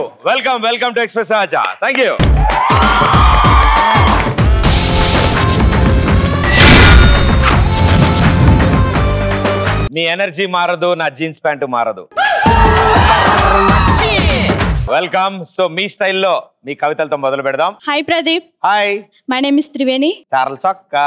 Welcome welcome to express Raja thank you మీ energy మారదు నా జీన్స్ ప్యాంటు మారదు వెల్కమ్ సో మీ స్టైల్లో మీ కవితలతో మొదలు పెడదాం hi Pradeep hi my name is Triveni చారల చొక్క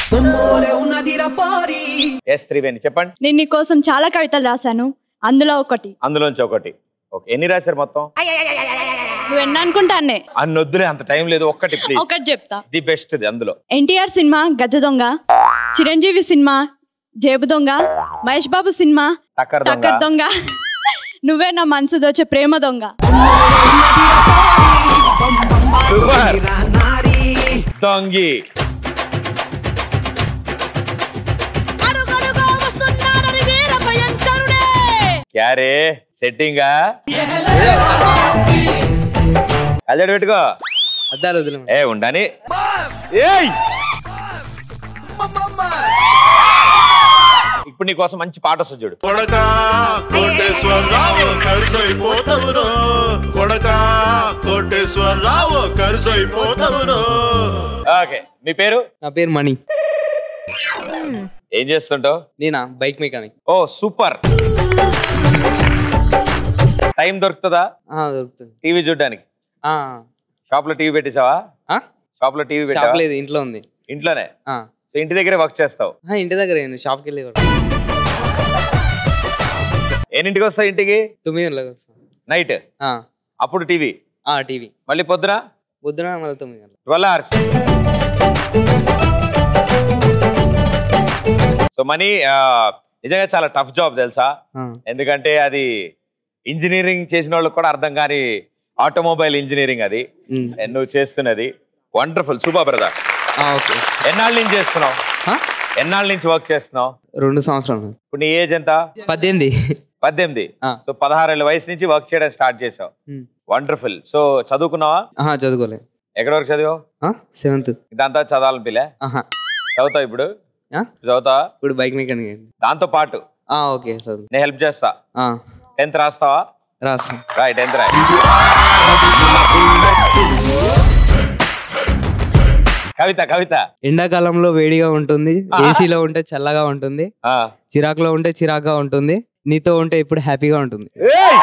ఎస్ త్రివేణి చెప్పండి నేను నీకోసం చాలా కవితలు రాశాను అందులో ఒకటి అందులోంచి ఒకటి ఓకే ఎన్ని రాశారు మొత్తం నువ్వు ఎన్న అనుకుంటానే అన్ని వద్దులే అంత టైం లేదు ఒక్కటి ప్లీజ్ ఒకటి చెప్తా ది బెస్ట్ అందులో ఎన్టీఆర్ సినిమా గజ దొంగ చిరంజీవి సినిమా జేబు దొంగ మహేష్ బాబు సినిమా టక్కర్ టక్కర్ దొంగ దొంగ నువ్వే నా మనసు దోచే ప్రేమ దొంగ సూపర్ దొంగి క్యారే సెట్టింగా అదే పెట్టుకో అద్దాలు వదిలే ఏ ఉండని ఏయ్ ఇప్పుడు నీకోసం మంచి పాట వస్తుంది చూడు కొడక కోటేశ్వరరావు కరుసైపోతవురో కొడక కోటేశ్వరరావు కరుసైపోతవురో ఓకే మీ పేరు నా పేరు మణి ఏం చేస్తుంటావు నేనా బైక్ మెకానిక్ ఓ సూపర్ టైం దొరుకుతుందా ఆ, దొరుకుతుంది టీవీ చూడడానికి ఆ, షాప్ లో టీవీ పెట్టేసావా ఆ? షాప్ లో టీవీ షాప్ పెట్టావా లేదు ఇంట్లో ఉంది ఇంట్లోనే ఆ. సో ఇంటి దగ్గరే వర్క్ చేస్తావు ఆ, ఇంటి దగ్గర ఏంది షాప్కి వెళ్ళి ఎన్నింటికి వస్తావు ఇంటికి తొమ్మిది గంటలకు వస్తాం నైట్ ఆ, అప్పుడు టీవీ ఆ, టీవీ మళ్ళీ పొద్దున పొద్దున మళ్ళీ తొమ్మిది గంటలకు ట్వెల్వ్ అవర్స్ సో మనీ నిజంగా చాలా టఫ్ జాబ్ తెలుసా ఆ, ఎందుకంటే అది ఇంజనీరింగ్ చేసిన వాళ్ళకి కూడా అర్థం కాని ఆటోమొబైల్ ఇంజనీరింగ్ అది ఉమ్. నువ్వు చేస్తున్నది వండర్ఫుల్ సూపర్ బ్రదర్ ఆ, ఓకే ఎన్నాళ్ళ నుంచి చేస్తున్నావు ఆ? ఎన్నాళ్ళ నుంచి వర్క్ చేస్తున్నావు రెండు సంవత్సరాలు ఇప్పుడు నీ ఏజ్ ఎంత పద్దెనిమిది పద్దెనిమిది ఆ. సో పదహారేళ్ళ వయసు నుంచి వర్క్ చేయడం స్టార్ట్ చేసావు ఉమ్. వండర్ఫుల్ సో చదువుకున్నావా ఆహా చదువుకోలే ఎక్కడి వరకు చదివావు సెవెంత్ ఇదంతా చదవాలని పిల్ల ఆహా చదువుతావు ఇప్పుడు ఆ? చదువుతావా ఇప్పుడు బైక్ మెకానిక్ అయింది దాంతో పాటు ఆ, ఓకే చదువు నేను హెల్ప్ చేస్తా ఆ, టెన్త్ రాస్తావా రాస్తాం రాయ్ టెన్త్ రాయ్ కవిత కవిత ఎండాకాలంలో వేడిగా ఉంటుంది ఏసీలో ఉంటే చల్లగా ఉంటుంది ఆ. చిరాకులో ఉంటే చిరాకుగా ఉంటుంది నీతో ఉంటే ఇప్పుడు హ్యాపీగా ఉంటుంది ఏయ్!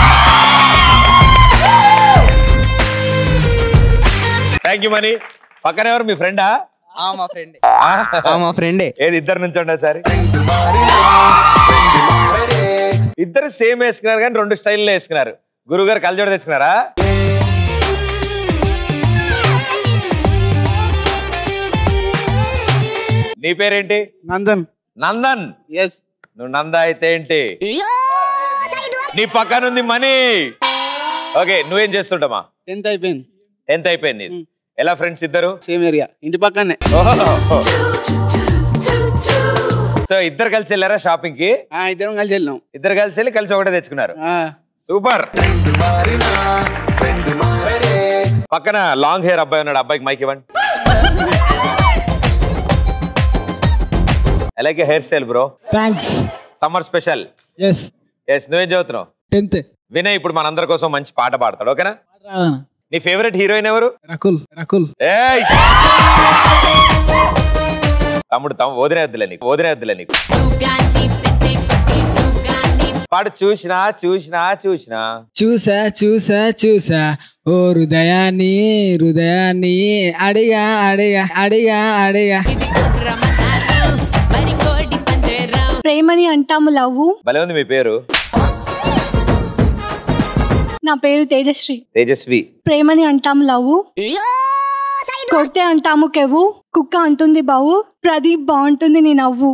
థ్యాంక్ యూ మనీ పక్కన ఎవరు మీ ఫ్రెండా ఆ, మా ఫ్రెండే ఆ, మా ఫ్రెండే ఏది ఇద్దరు నుంచి ఉండే సారి ఇద్దరు సేమ్ వేసుకున్నారు కానీ రెండు స్టైల్లో వేసుకున్నారు గురువు గారు కలజోడ తెచ్చుకున్నారా నీ పేరేంటి నందన్ నందన్ ఎస్ నువ్వు నంద అయితే ఏంటి నీ పక్కనుంది మనీ ఓకే నువ్వేం చేస్తుంటామా టెన్త్ అయిపోయింది ఎంత అయిపోయింది నీది? ఎలా ఫ్రెండ్స్ ఇద్దరు సేమ్ ఏరియా ఇంటి పక్కనే సో ఇద్దరు కలిసి వెళ్ళారా షాపింగ్ కి ఆ, ఇద్దరం కలిసి వెళ్ళినాం ఇద్దరు కలిసి వెళ్ళి కలిసి ఒకటే తెచ్చుకున్నారు ఆ, సూపర్ పక్కన లాంగ్ హెయిర్ అబ్బాయి ఉన్నాడు అబ్బాయికి మైక్ ఇవ్వండి అలాగే hair style bro thanks summer special yes yes నువ్వేం చదువుతున్నావు టెన్త్ వినయ్ ఇప్పుడు మనందరి కోసం మంచి పాట పాడతాడు ఓకేనా నీ ఫేవరెట్ హీరోయిన్ ఎవరు రకుల్ రకుల్ ఏయ్ తమ్ముడు తమ్ముడు వదిలేద్దులే నీకు వదిలేద్దులే నీకు పాడు చూసినా చూసినా చూసినా చూసా చూసా చూసా ఓ హృదయాన్ని హృదయాన్ని అడిగా అడిగా అడిగా అడిగా ప్రేమని అంటాము లవ్వు భలే ఉంది మీ పేరు నా పేరు తేజశ్రీ తేజస్వి ప్రేమని అంటాము లవ్వు కొడితే అంటాము కెవ్వు కుక్క అంటుంది బావు ప్రదీప్ బాగుంటుంది నీ నవ్వు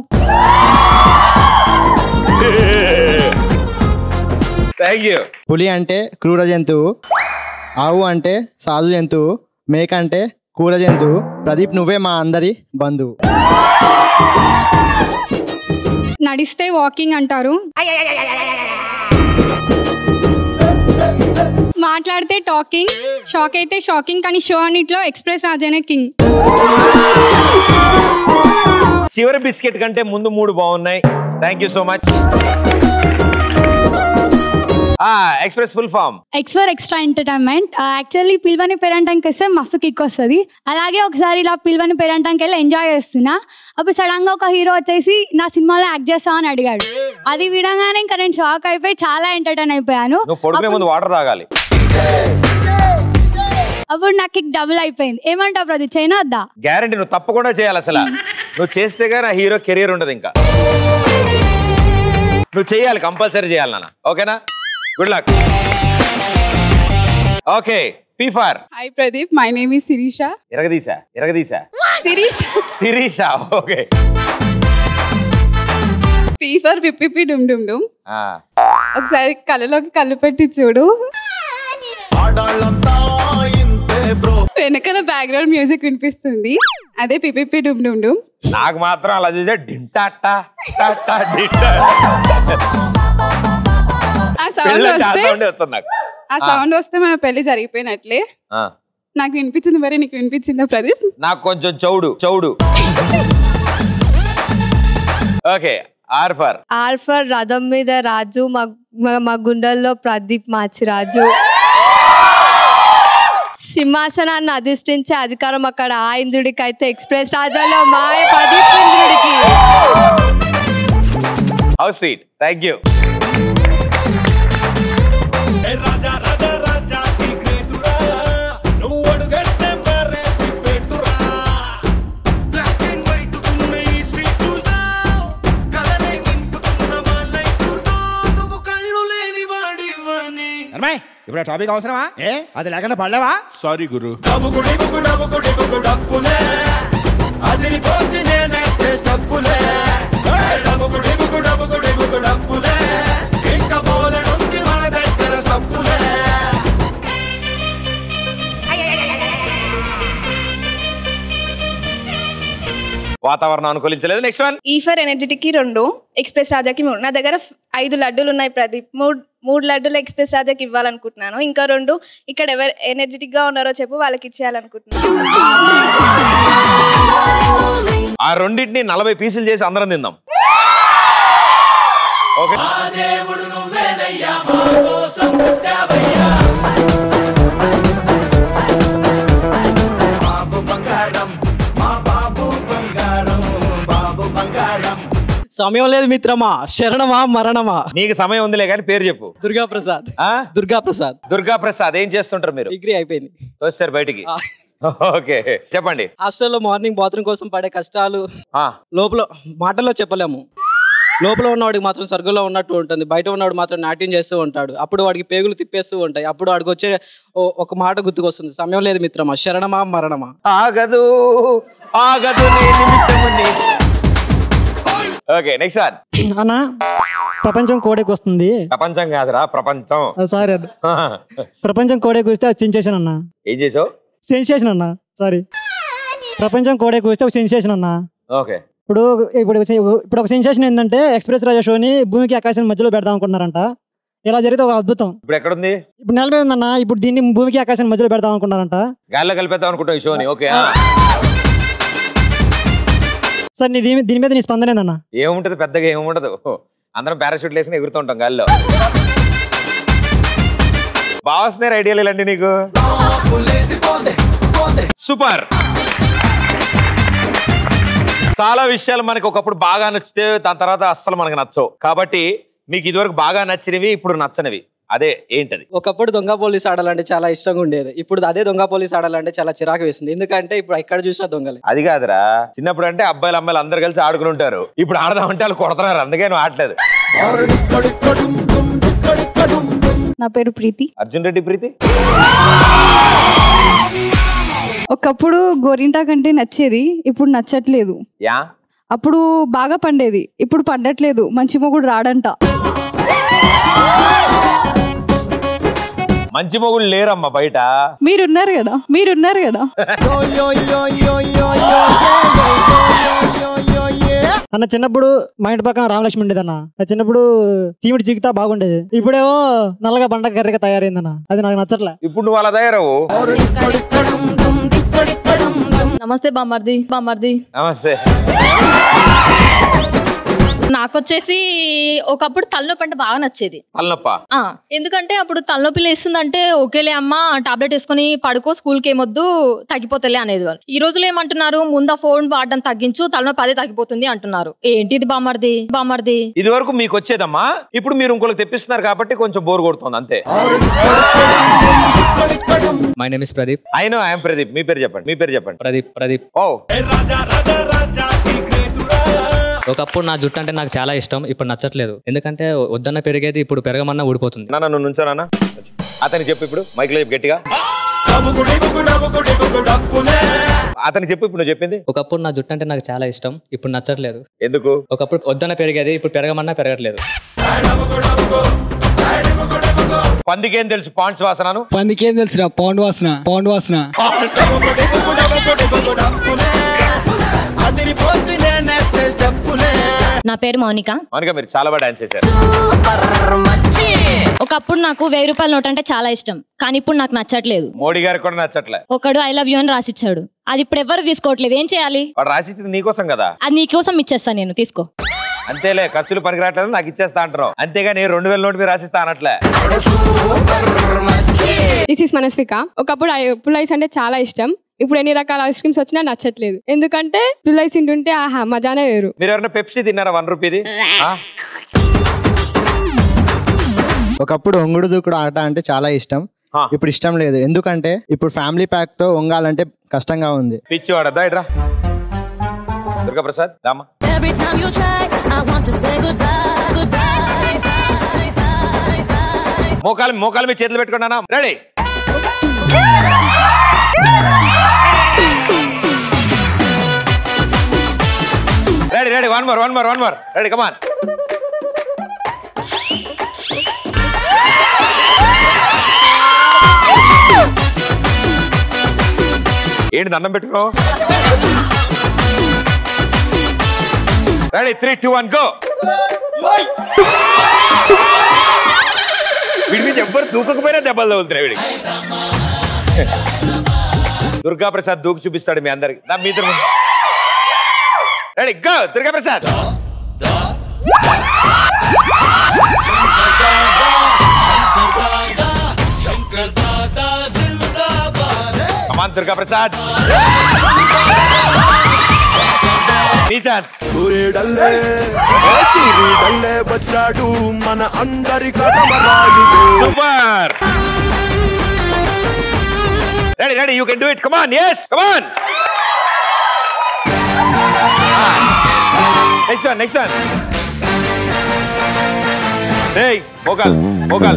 థ్యాంక్ యూ పులి అంటే క్రూర జంతువు ఆవు అంటే సాధు జంతువు మేక అంటే కూర జంతువు ప్రదీప్ నువ్వే మా అందరి బంధువు నడిస్తే వాకింగ్ అంటారు మాట్లాడితే టాకింగ్ షాక్ అయితే షాకింగ్ కానీ షో అన్నిట్లో ఎక్స్ప్రెస్ రాజానే కింగ్ చివరి బిస్కెట్ కంటే ముందు మూడు బాగున్నాయి thank you so much express full form X for extra entertainment actually పిల్వని పేరంటానికి వస్తే మస్తు కిక్ వస్తుంది అలాగే ఒకసారి ఇలా పిల్వని పేరంటానికి వెళ్ళి ఎంజాయ్ చేస్తున్నా అప్పుడు సడన్ గా ఒక హీరో వచ్చేసి నా సినిమాలో యాక్ట్ చేస్తావా అని అడిగాడు అది విడగానే ఇంకా నేను షాక్ అయిపోయి చాలా ఎంటర్టైన్ అయిపోయాను నువ్వు పడుకునే ముందు వాటర్ తాగాలి అప్పుడు నాకు కిక్ డబుల్ అయిపోయింది ఏమంటావు ప్రదీప్ చైనా వద్దా గ్యారంటీ నువ్వు తప్పకుండా చేయాలి అసలు నువ్వు చేస్తే కానీ ఆ హీరో కెరీర్ ఉండదు ఇంకా నువ్వు చేయాలి కంపల్సరీ చేయాలి నాన్న ఓకేనా good luck okay P for Hi Pradeep, my name is Sirisha. ఇరగదీసా ఇరగదీసా Sirisha. Sirisha okay P for పిప్పి డుమ్ డుమ్ డుమ్ ఒకసారి కళ్ళలోకి కళ్ళు పెట్టి చూడు వెనకాల బ్యాక్గ్రౌండ్ మ్యూజిక్ వినిపిస్తుంది అదే పిపిపి డుమ్ డుమ్ డుమ్ నాకు మాత్రం అలా చూసే డింటా టా టా టా డింటా ఆ సౌండ్ పెళ్ళంటే ఆ వస్తే sound ఏ వస్తుంది నాకు ఆ సౌండ్ వస్తే మన పెళ్లి జరిగిపోయినట్లే ఆ, నాకు వినిపించింది మరి నీకు వినిపించిందా ప్రదీప్ నాకు కొంచెం చౌడు చౌడు okay R for R for రథం మీద రాజు మా మా- మా గుండెల్లో ప్రదీప్ మాచిరాజు సింహాసనాన్ని అధిష్ఠించే అధికారం అక్కడ ఆ ఇంద్రుడికి అయితే ఎక్స్ప్రెస్ రాజాలో మా ప్రదీప్ ఇంద్రుడికి హౌస్ స్వీట్ థ్యాంక్ యూ ఇప్పుడు టాపిక్ అవసరమా ఏ అది లేకుండా పడలేవా సారీ గురు వాతావరణం అనుకూలించలేదు next one E for energetic కి రెండు ఎక్స్ప్రెస్ రాజాకి మూడు నా దగ్గర ఫ్- ఐదు లడ్డూలు ఉన్నాయి ప్రదీప్ మూడు మూడు లడ్డూలు ఎక్స్ప్రెస్ రాజాకి ఇవ్వాలనుకుంటున్నాను ఇంకా రెండు ఇక్కడ ఎవరు ఎనర్జెటిక్ గా ఉన్నారో చెప్పు వాళ్ళకి ఇచ్చేయాలనుకుంటున్నాను ఆ రెండింటిని నలభై పీసులు చేసి అందరం తిందాం ఓకే సమయం లేదు మిత్రమా శరణమా మరణమా నీకు సమయం ఉందిలే కానీ పేరు చెప్పు దుర్గా ప్రసాద్ ఆ దుర్గా ప్రసాద్ దుర్గా ప్రసాద్ ఏం చేస్తుంటారు మీరు డిగ్రీ అయిపోయింది వస్తారు బయటికి ఓకే చెప్పండి హాస్టల్లో మార్నింగ్ బాత్రూమ్ కోసం పడే కష్టాలు ఆ, లోపల మాటల్లో చెప్పలేము లోపల ఉన్నవాడికి మాత్రం స్వర్గంలో ఉన్నట్టు ఉంటుంది బయట ఉన్నవాడు మాత్రం నాట్యం చేస్తూ ఉంటాడు అప్పుడు వాడికి పేగులు తిప్పేస్తూ ఉంటాయి అప్పుడు వాడికి వచ్చే ఓ- ఒక మాట గుర్తుకొస్తుంది సమయం లేదు మిత్రమా శరణమా మరణమా ఆగదు ఆగదు నీ నిమిషముని ఓకే నెక్స్ట్ వన్ అన్న ప్రపంచం కోడెకి వస్తుంది ప్రపంచం కాదురా ప్రపంచం సారీ అన్న ప్రపంచం కోడెకి వస్తే అది సెన్సేషన్ అన్న ఏం చేసావు సెన్సేషన్ అన్న సారీ ప్రపంచం కోడెకి వస్తే ఒక సెన్సేషన్ అన్న ఓకే ఇప్పుడు ఇప్పుడు ఒక సె- ఇప్పుడు ఒక సెన్సేషన్ ఏంటంటే ఎక్స్ప్రెస్ రాజా షోని భూమికి ఆకాశం మధ్యలో పెడదాం అనుకుంటున్నారంట ఇలా జరిగితే ఒక అద్భుతం ఇప్పుడు ఎక్కడుంది ఇప్పుడు నెల మీద ఉందన్న ఇప్పుడు దీన్ని భూమికి ఆకాశం మధ్యలో పెడదాం అనుకున్నారంట గాల్లో కలిపేద్దాం అనుకుంటాం ఈ షోని ఓకే ఆ. సార్ నీ దీని దీని మీద నీ స్పందన ఏందన్న ఏముంటది పెద్దగా ఏముండదు అందరం పారాషూట్లు వేసుకుని ఎగురుతుంటాం గాల్లో బాగా వస్తున్నాయి ఐడియాలు ఇలాంటి నీకు సూపర్ చాలా విషయాలు మనకి ఒకప్పుడు బాగా నచ్చితే దాని తర్వాత అస్సలు మనకి నచ్చవు కాబట్టి మీకు ఇదివరకు బాగా నచ్చినవి ఇప్పుడు నచ్చనివి అదే ఏంటది ఒకప్పుడు దొంగ పోలీస్ ఆడాలంటే చాలా ఇష్టంగా ఉండేది ఇప్పుడు అదే దొంగ పోలీస్ ఆడాలంటే చాలా చిరాకు వేసింది ఎందుకంటే ఇప్పుడు ఎక్కడ చూసినా దొంగలే అది కాదురా చిన్నప్పుడు అంటే అబ్బాయిలు అమ్మాయిలు అందరు కలిసి ఆడుకుని ఉంటారు ఇప్పుడు ఆడదామంటే వాళ్ళు కొడుతున్నారు అందుకే నువ్వు ఆడలేదు నా పేరు ప్రీతి అర్జున్ రెడ్డి ప్రీతి ఒకప్పుడు గోరింటా కంటే నచ్చేది ఇప్పుడు నచ్చట్లేదు యా అప్పుడు బాగా పండేది ఇప్పుడు పండట్లేదు మంచి మొగుడు రాడంట మంచి మొగుళ్ళు లేరమ్మా బయట మీరున్నారు కదా మీరున్నారు కదా అన్న చిన్నప్పుడు మా ఇంటి పక్కన రామలక్ష్మి ఉండేది అన్న అది చిన్నప్పుడు చీమిడి చికితా బాగుండేది ఇప్పుడేమో నల్లగా బండ కర్రీగా తయారైందన్న అది నాకు నచ్చట్లే ఇప్పుడు నువ్వు అలా తయారవు నమస్తే బామర్ది బామర్ది నమస్తే నాకు వచ్చేసి ఒకప్పుడు తలనొప్పి అంటే బాగా నచ్చేది తలనొప్ప ఆ, ఎందుకంటే అప్పుడు తలనొప్పి లేస్తుందంటే ఓకేలే అమ్మ టాబ్లెట్ వేసుకొని పడుకో స్కూల్కి ఏమొద్దు తగ్గిపోతలే అనేది వాళ్ళు ఈ రోజులు ఏమంటున్నారు ముందా ఫోన్ వాడడం తగ్గించు తలనొప్పి అదే తగ్గిపోతుంది అంటున్నారు ఏంటి ఇది బామర్ది బామర్ది ఇది వరకు మీకు వచ్చేదమ్మా ఇప్పుడు మీరు ఇంకోళ్ళకి తెప్పిస్తున్నారు కాబట్టి కొంచెం బోర్ కొడుతుంది అంతే my name is Pradeep I know I'm Pradeep మీ పేరు చెప్పండి మీ పేరు చెప్పండి ప్రదీప్ ప్రదీప్ ఓ ఒకప్పుడు నా జుట్టు అంటే నాకు చాలా ఇష్టం ఇప్పుడు నచ్చట్లేదు ఎందుకంటే వద్దన్న పెరిగేది ఇప్పుడు పెరగమన్నా ఊడిపోతుంది నాన్న నువ్వు నుంచోనా అతనికి చెప్పు ఇప్పుడు మైక్లో చెప్పు గట్టిగా అతనికి చెప్పు ఇప్పుడు నువ్వు చెప్పింది ఒకప్పుడు నా జుట్టు అంటే నాకు చాలా ఇష్టం ఇప్పుడు నచ్చట్లేదు ఎందుకు ఒకప్పుడు వద్దన్న పెరిగేది ఇప్పుడు పెరగమన్నా పెరగట్లేదు పందికేం తెలుసు పాండ్స్ వాసనను పందికేం తెలుసురా పౌండ్ వాసన పౌండ్ వాసన నా పేరు మౌనిక మౌనిక మీరు చాలా బాగా డాన్స్ చేశారు ఒకప్పుడు నాకు వెయ్యి రూపాయల నోట్ అంటే చాలా ఇష్టం కానీ ఇప్పుడు నాకు నచ్చట్లేదు మోడీ గారికి కూడా నచ్చట్లే ఒకడు ఐ లవ్ యూ అని రాసిచ్చాడు అది ఇప్పుడు ఎవరు తీసుకోవట్లేదు ఏం చేయాలి వాడు రాసిచ్చింది నీకోసం కదా అది నీకోసం ఇచ్చేస్తాను నేను తీసుకో అంతేలే ఖర్చులు పనికిరావట్లేదు నాకు ఇచ్చేస్తా అంటున్నావు అంతేగాని రెండు వేల నోటు మీరు రాసిస్తా అనట్లే దిస్ ఇస్ మనస్విక ఒకప్పుడు పుల్ ఐస్ అంటే చాలా ఇష్టం ఇప్పుడు ఎన్ని రకాల ఐస్ క్రీమ్స్ వచ్చినా నచ్చట్లేదు ఎందుకంటే పుల్ ఐస్ తింటుంటే ఆహా మజానే వేరు మీరు ఎవరైనా పెప్సీ తిన్నారా వన్ రూపీది ఆ? ఒకప్పుడు ఒంగుడు దూకుడు ఆట అంటే చాలా ఇష్టం ఇప్పుడు ఇష్టం లేదు ఎందుకంటే ఇప్పుడు ఫ్యామిలీ ప్యాక్ తో వంగాలంటే కష్టంగా ఉంది పిచ్చి వాడద్దా ఇట్రా Durga Prasad దామా Every time you try, I want to say goodbye, goodbye, bye, bye, bye. మోకాలు మోకాలు మీ చేతులు పెట్టుకున్నానా ready ready ready one more one more one more ready come on ఏంటి దండం పెట్టుకో ready three two one go వీడి మీద ఎవ్వరు దూకకపోయినా దెబ్బలు తగులుతున్నాయి వీడికి దుర్గా ప్రసాద్ దూకి చూపిస్తాడు మీ అందరికి దా మీ ఇద్దరు ready go Durga Prasad come on Durga Prasad నీ ఛాన్స్ సూర్యుడల్లే ఓ సూర్యుడల్లే వచ్చాడు మన అందరి కటమరాయుడు super ready ready you can do it come on yes come on next one next one ఏయ్ మోకాల్ మోకాల్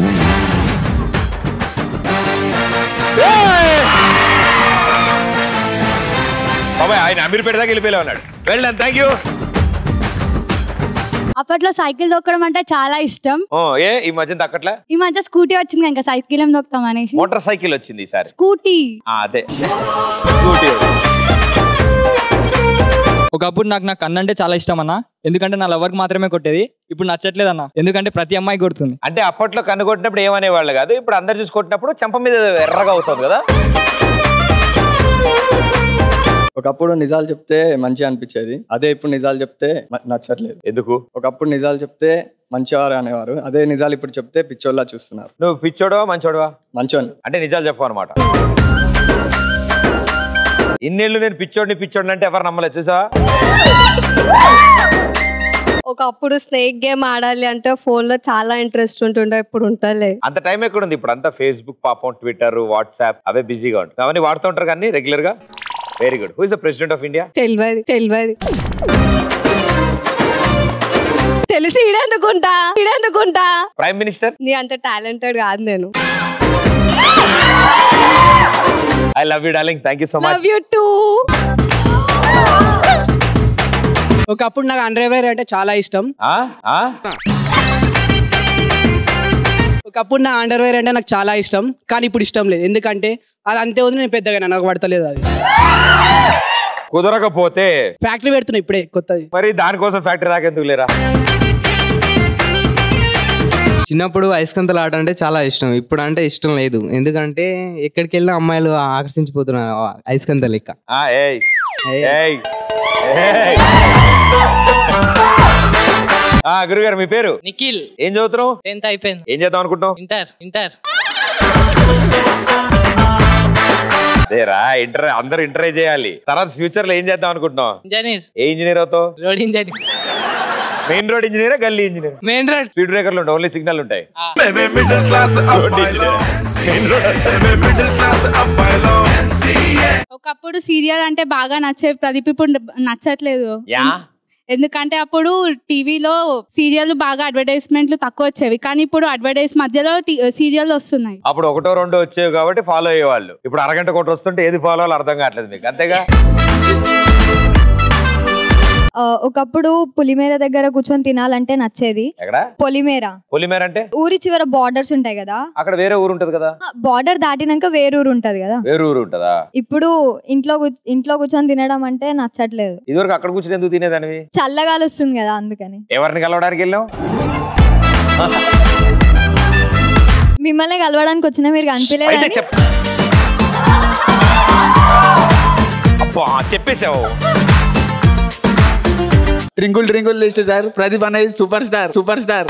బాబాయ్ ఆయన అమీర్పేట దాకా వెళ్ళిపోయా ఉన్నాడు వెళ్ళాను థ్యాంక్ యూ అప్పట్లో సైకిల్ తొక్కడం అంటే చాలా ఇష్టం ఏ ఈ మధ్య దక్కట్లే ఈ మధ్య స్కూటీ వచ్చింది ఇంకా సైకిల్ ఏం తొక్కుతాం అనేసి మోటార్ సైకిల్ వచ్చింది ఈసారి స్కూటీ ఆ, అదే స్కూటీ ఒకప్పుడు నాకు నా కన్ను అంటే చాలా ఇష్టం అన్న ఎందుకంటే నా లవర్కి మాత్రమే కొట్టేది ఇప్పుడు నచ్చట్లేదు అన్న ఎందుకంటే ప్రతి అమ్మాయి కొడుతుంది అంటే అప్పట్లో కన్ను కొట్టినప్పుడు ఏమనేవాళ్ళు కాదు ఇప్పుడు అందరు చూసి కొట్టినప్పుడు చెంప మీద ఎర్రగా అవుతుంది కదా ఒకప్పుడు నిజాలు చెప్తే మంచిగా అనిపించేది అదే ఇప్పుడు నిజాలు చెప్తే మ- నచ్చట్లేదు ఎందుకు ఒకప్పుడు నిజాలు చెప్తే మంచివారు అనేవారు అదే నిజాలు ఇప్పుడు చెప్తే పిచ్చోళ్ళ చూస్తున్నారు నువ్వు పిచ్చోడవా మంచోడవా మంచోని అంటే నిజాలు చెప్పు అనమాట ఇన్నేళ్ళు నేను పిచ్చోడిని పిచ్చోడిని అంటే ఎవరు నమ్మలేదు చూసావా ఒకప్పుడు స్నేక్ గేమ్ ఆడాలి అంటే ఫోన్ లో చాలా ఇంట్రెస్ట్ ఉంటుండే ఇప్పుడు ఉంటలే అంత టైం ఎక్కడ ఉంది ఇప్పుడు అంతా ఫేస్బుక్ పాపం ట్విట్టర్ వాట్సాప్ అవే బిజీగా ఉంటుంది అవన్నీ వాడుతూ ఉంటారు కానీ రెగ్యులర్ గా very good who is the president of India తెలియదు తెలియదు తెలిసి ఈడెందుకుంటా ఈడెందుకుంటా ప్రైమ్ మినిస్టర్ నీ అంత టాలెంటెడ్ కాదు నేను I love you darling thank you so much love you too ఒకప్పుడు నాకు అండర్వేర్ అంటే చాలా ఇష్టం ఒకప్పుడు నా అండర్వేర్ అంటే నాకు చాలా ఇష్టం కానీ ఇప్పుడు ఇష్టం లేదు ఎందుకంటే అది అంతే ఉంది నేను పెద్దగా నాకు పడతలేదు అది కుదరకపోతే ఫ్యాక్టరీ పెడుతున్నా ఇప్పుడే కొత్తది మరి దానికోసం ఫ్యాక్టరీ రాకెందుకు లేరా చిన్నప్పుడు అయస్కంతలు ఆట అంటే చాలా ఇష్టం ఇప్పుడు అంటే ఇష్టం లేదు ఎందుకంటే ఎక్కడికి వెళ్ళినా అమ్మాయిలు ఆకర్షించిపోతున్నారు అయస్కంత లెక్క ఆ, ఏయ్ ఏయ్ ఏయ్ ఆ గురుగారు మీ పేరు నిఖిల్ ఏం చదువుతున్నావు టెన్త్ అయిపోయింది ఏం చేద్దాం అనుకుంటున్నావు ఇంటర్ ఇంటర్ అదేరా ఇంటర్ అందరూ ఇంటరే చేయాలి తర్వాత ఫ్యూచర్ లో ఏం చేద్దాం అనుకుంటున్నావు ఇంజనీర్ ఏ ఇంజనీర్ అవుతావు రోడ్ ఇంజనీర్ మెయిన్ రోడ్ ఇంజనీరా గల్లీ ఇంజనీర్ మెయిన్ రోడ్ స్పీడ్ బ్రేకర్లు ఉంటాయి ఓన్లీ సిగ్నల్ ఉంటాయి మిడిల్ క్లాస్ అబ్బాయిలో మిడిల్ క్లాస్ అబ్బాయిలో ఒకప్పుడు సీరియల్ అంటే బాగా నచ్చేవి ప్రదీప్ ఇప్పుడు నచ్చట్లేదు యా ఎందుకంటే అప్పుడు టీవీలో సీరియల్ బాగా అడ్వర్టైజ్మెంట్లు తక్కువ వచ్చేవి కానీ ఇప్పుడు అడ్వర్టైజ్ మధ్యలో సీరియల్ వస్తున్నాయి అప్పుడు ఒకటో రెండో వచ్చేవి కాబట్టి ఫాలో అయ్యేవాళ్ళు ఇప్పుడు అరగంట కొట్టి వస్తుంటే ఏది ఫాలో అవ్వాలో అర్థం కావట్లేదు మీకు అంతేగా ఆ, ఒకప్పుడు పులిమేర దగ్గర కూర్చొని తినాలంటే నచ్చేది ఎక్కడ పొలిమేర పొలిమేర అంటే ఊరి చివర బార్డర్స్ ఉంటాయి కదా అక్కడ వేరే ఊరు ఉంటది కదా బార్డర్ దాటినాక వేరూరు ఉంటది కదా వేరే ఊరు ఉంటదా ఇప్పుడు ఇంట్లో కూర్చ్- ఇంట్లో కూర్చొని తినడం అంటే నచ్చట్లేదు ఇదివరకు అక్కడ కూర్చుని ఎందుకు తినేదానివి చల్లగాలి వస్తుంది కదా అందుకని ఎవరిని కలవడానికి వెళ్ళావు మిమ్మల్ని కలవడానికి వచ్చినా మీరు అయితే కనిపించలేదని చెప్ అబ్బా చెప్పేశావు twinkle twinkle list sir Pradeep అనేది సూపర్ స్టార్ సూపర్ స్టార్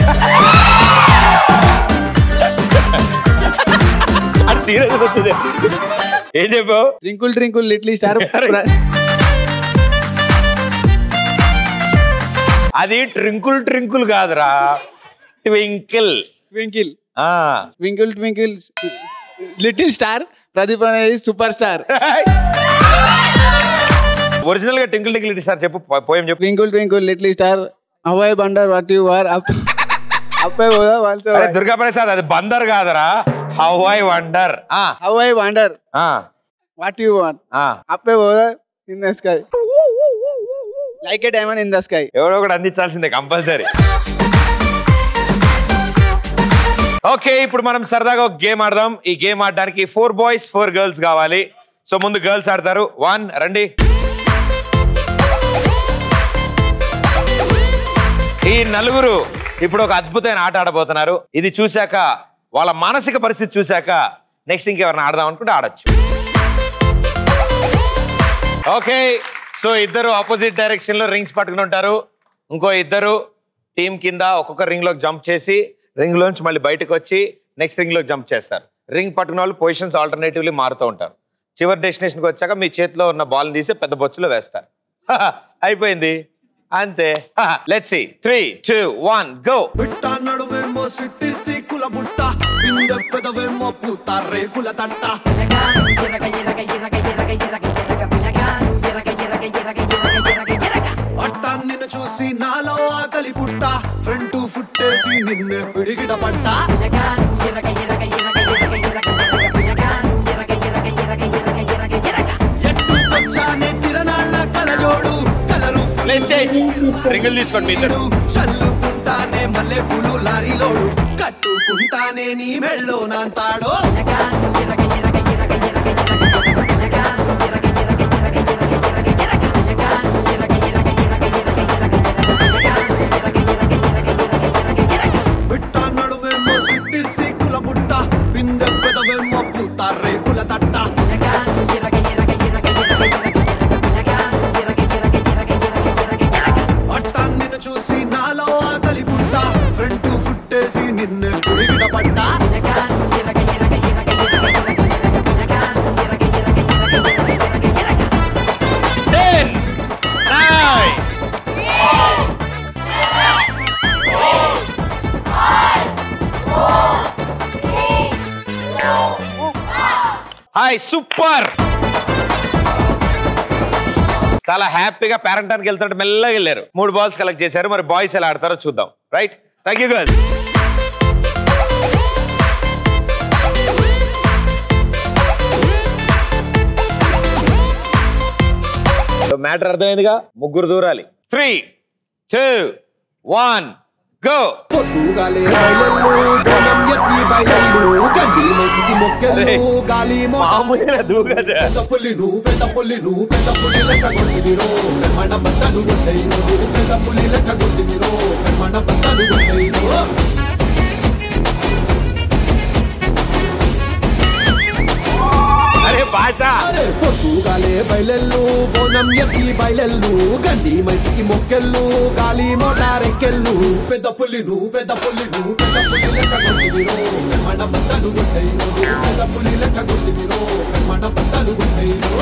అది సీరియస్ వస్తుంది ఏం చెప్పావు ట్రింకుల్ ట్రింకుల్ లిటిల్ స్టార్ అది ట్రింకుల్ ట్రింకుల్ కాదురా ట్వింకిల్ ట్వింకిల్ ఆ twinkle twinkle little star Pradeep అనేది సూపర్ స్టార్ ఒరిజినల్ గా టింకిల్ టింకిల్ సార్ చెప్పు పోయం చెప్పు twinkle twinkle little star how I wonder what you are up అప్పే పోదా వన్స్ అరే దుర్గా ప్రసాద్ అది బందర్ కాదురా హౌ ఐ వండర్ ఆ అవాయ్ బండర్ ఆ వాట్ యు వాంట్ ఆ అప్పే పోదా in the sky like a diamond in the sky ఎవడో ఒకటి అందించాల్సిందే కంపల్సరీ ఓకే ఇప్పుడు మనం సరదాగా ఒక గేమ్ ఆడదాం ఈ గేమ్ ఆడడానికి ఫోర్ బాయ్స్ ఫోర్ గర్ల్స్ కావాలి సో ముందు గర్ల్స్ ఆడతారు వన్ రండి ఈ నలుగురు ఇప్పుడు ఒక అద్భుతమైన ఆట ఆడబోతున్నారు ఇది చూశాక వాళ్ళ మానసిక పరిస్థితి చూశాక నెక్స్ట్ ఇంకెవరిని ఆడదాం అనుకుంటే ఆడొచ్చు ఓకే సో ఇద్దరు ఆపోజిట్ డైరెక్షన్ లో రింగ్స్ పట్టుకుని ఉంటారు ఇంకో ఇద్దరు టీం కింద ఒక్కొక్క రింగ్ లోకి జంప్ చేసి రింగ్ లోంచి మళ్ళీ బయటకు వచ్చి నెక్స్ట్ రింగ్ లోకి జంప్ చేస్తారు రింగ్ పట్టుకున్న వాళ్ళు పొజిషన్స్ ఆల్టర్నేటివ్లీ మారుతూ ఉంటారు చివరి డెస్టినేషన్కి వచ్చాక మీ చేతిలో ఉన్న బాల్ తీసి పెద్ద బొచ్చులో వేస్తారు అయిపోయింది అంతే let's see three two one go బిట్ట నడుమేమో సిట్టి సీకుల బుట్ట పిందె పెదవేమో పూత రేకుల తట్ట అట్ట నిన్ను చూసి నాలో ఆకలి పుట్ట ఫ్రంట్ ఫుట్టేసి నిన్నే పిడిగిట పట్ట ఎట్టుకొచ్చానే తిరనాళ్ళ కలజోడు కలరు రింగులు తీసుకోండి మీ ఇద్దరు చల్లుకుంటానే మల్లె పూలు లారీలోడు కట్టుకుంటానే నీ మెళ్ళో నాంతాడో బిట్ట నడుమేమో సిట్టి సీకుల బుట్ట బిందె పెదవేమో పూత రేకుల తట్ట అట్ట నిన్ను చూసి నాలో ఆకలి పుట్ట ఫ్రంట్ ఫుట్టేసి నిన్నే పురిగిట పట్ట టెన్ నైన్ హాయ్ సూపర్ చాలా హ్యాపీగా పేరెంటానికి వెళ్తుంటే మెల్లగా వెళ్ళారు మూడు బాల్స్ కలెక్ట్ చేశారు మరి బాయ్స్ ఎలా ఆడతారో చూద్దాం right thank you girls matter అర్థమైందిగా ముగ్గురు దూరాలి త్రీ టూ వన్ గో పొద్దుగాలే బయలెల్లు బోనం ఎత్తి బయలెల్లు గడ్డి మొసికి మొక్కెళ్ళు గాలి మామూలుగా దూకదు. పెద్ద పుల్లి నువ్వు పెద్ద పుల్లి నువ్వు పెద్ద పుల్లి లెక్క కొట్టిదిరో మన బద్దలు కొట్టయి నువ్వు పెద్ద పుల్లి లెక్క కొట్టిదిరో మన బద్దలు కొట్టయి అరే భాష పొద్దుగాలే బయలెల్లు బోనం ఎత్తి బయలెల్లు గండి మైసికి మొక్కెళ్ళు గాలి మోటార్ ఎక్కెళ్ళు పెద్ద పుల్లి నువ్వు పెద్ద పుల్లి నువ్వు పెద్ద పుల్లి లెక్క కొట్టివిరో మన బద్దలు కొట్టయిరో పెద్ద పుల్లి లెక్క కొట్టివిరో మన బద్దలు కొట్టయిరో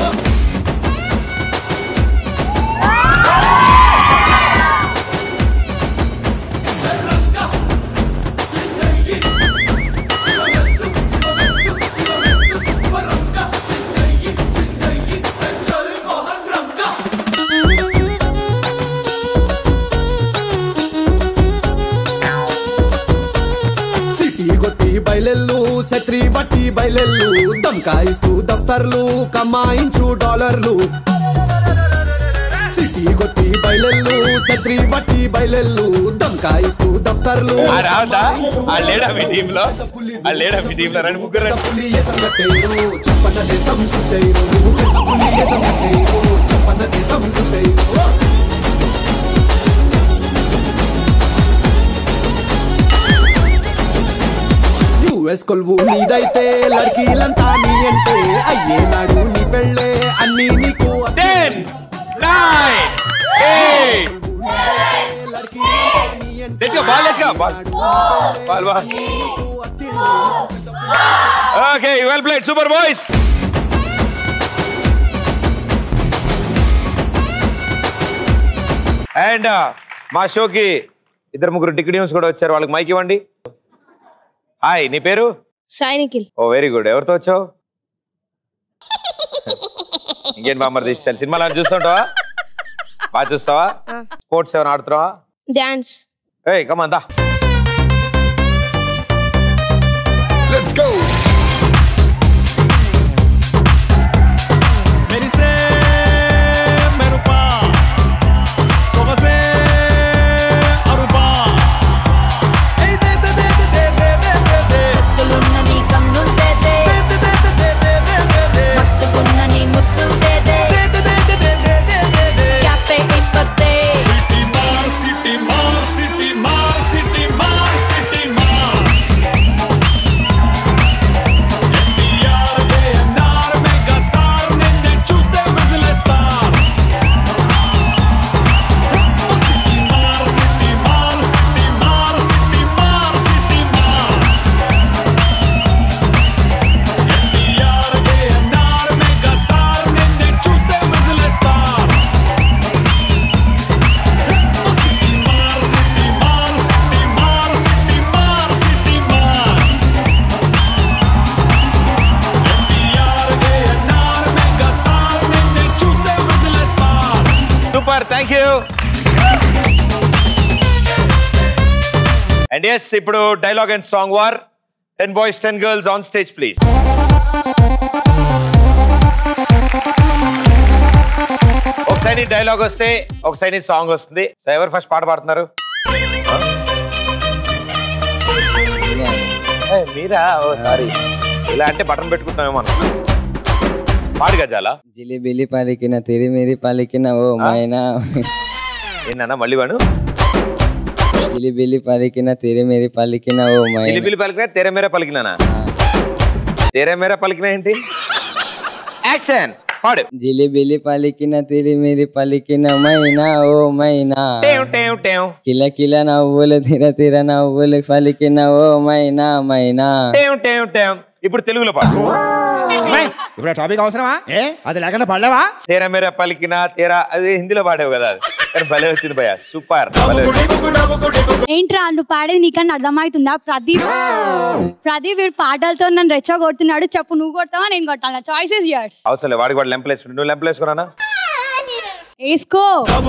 సిటీ కొట్టి బయలెల్లు శత్రి బట్టి బయలెల్లు దమ్కాయిస్తూ దఫ్తర్లు కమాయించు డాలర్లు సిటీ కొట్టి బయలెల్లు శత్రి బట్టి బయలెల్లు దమ్కాయిస్తూ దఫ్తర్లు ఆ రావద్దా ఆ లేడా మీ టీమ్ లో ఆ లేడా మీ టీమ్ లో రెండు ముగ్గురు రండి. పులి ఎసం కట్టేరు చెప్పన్న దేశం సుట్టేరు పెద్ద పులి ఎసం కట్టేరు చెప్పన్న దేశం సుట్టేరు యుఎస్ కొలువు నీదైతే లడ్కీలంతా నీ అంటే అయ్యే నాడు నీ పెళ్ళే అన్ని నీకు ten nine eight Let's go, ball, let's go. Ball. Ball, ball. Okay, well played, super boys. And మా షోకి ఇద్దరు ముగ్గురు టికెట్ కూడా వచ్చారు వాళ్ళకి మైక్ ఇవ్వండి హాయ్ నీ పేరు సాయి నిఖిల్ ఓ వెరీ గుడ్ ఎవరితో వచ్చావు ఇంకేం బామ్మర్ తీస్తాను సినిమాలు చూస్తుంటావా బాగా చూస్తావా స్పోర్ట్స్ ఏమైనా ఆడుతున్నావా డాన్స్ ఏయ్ కమాన్ దా లెట్స్ గో మెరిసే మెరుపా సొగసే అరుపా ఏయ్ దే దే దే దే దే దే దే దే ముత్తులున్న నీ కన్నులు తేదే మత్తుకున్న నీ ముత్తులు తేదే క్యాపే ఇప్పతే సిటీ మార్ సిటీ మార్ సిటీ మార్ సిటీ మార్ ఎన్టీఆర్ కేఎన్ఆర్ మెగా స్టార్ నిన్నే చూస్తే విజిలేస్తార్ సిటీ మార్ సిటీ మార్ సిటీ మార్ సిటీ మార్ సిటీ మార్ ఎన్టీఆర్ కేఎన్ఆర్ మెగా స్టార్ నిన్నే చూస్తే విజిలేస్తార్ super thank you and yes ఇప్పుడు dialogue and song war ten boys ten girls on stage please ఒక సైడ్ డైలాగ్ వస్తే ఒక సైడ్ సాంగ్ వస్తుంది సో ఎవరు ఫస్ట్ పాట పాడుతున్నారు ఏయ్, మీరా ఓ సారీ ఇలా అంటే బటన్ పెట్టుకుంటామేమో మనం పాడు గజాల జిలిబిలి పలికిన తిరిమిరి పలికిన ఓ మైనా ఏంటన్నా మళ్ళీ వాడు జిలిబిలి పలికిన తిరిమిరి పలికిన ఓ మైనా పిలిపిలి పలికినా తెర మేర పలికినానా తెర మేర పలికినా ఏంటి యాక్షన్ పాడు జిలిబిలి పలికిన తిరిమిరి పలికిన మైనా ఓ మైనా టేవ్ టేవ్ టేవ్ కిల కిల నవ్వులు తిర తిర నవ్వులు పలికిన ఓ మైనా మైనా టేవ్ టేవ్ టేవ్ ఇప్పుడు తెలుగులో పాడు ఇప్పుడు టాపిక్ అవసరమా ఏ అది లేకుండా పడలేవా తేరా మేర పలికిన తేరా అది హిందీలో పాడేవు కదా అది కానీ భలే వచ్చింది భయ సూపర్ ఏంట్రా నువ్వు పాడేది నీకన్నా అర్థమవుతుందా ప్రదీప్ ప్రదీప్ వీడు పాటలతో నన్ను రెచ్చగొడుతున్నాడు చెప్పు నువ్వు కొడతావా నేను కొట్టాలా చాయిస్ ఇస్ యర్స్ అవసరం లేదు వాడికి వాడు లెంపలేసుకుంటు నువ్వు లెంపలేసుకున్నానా వేసుకో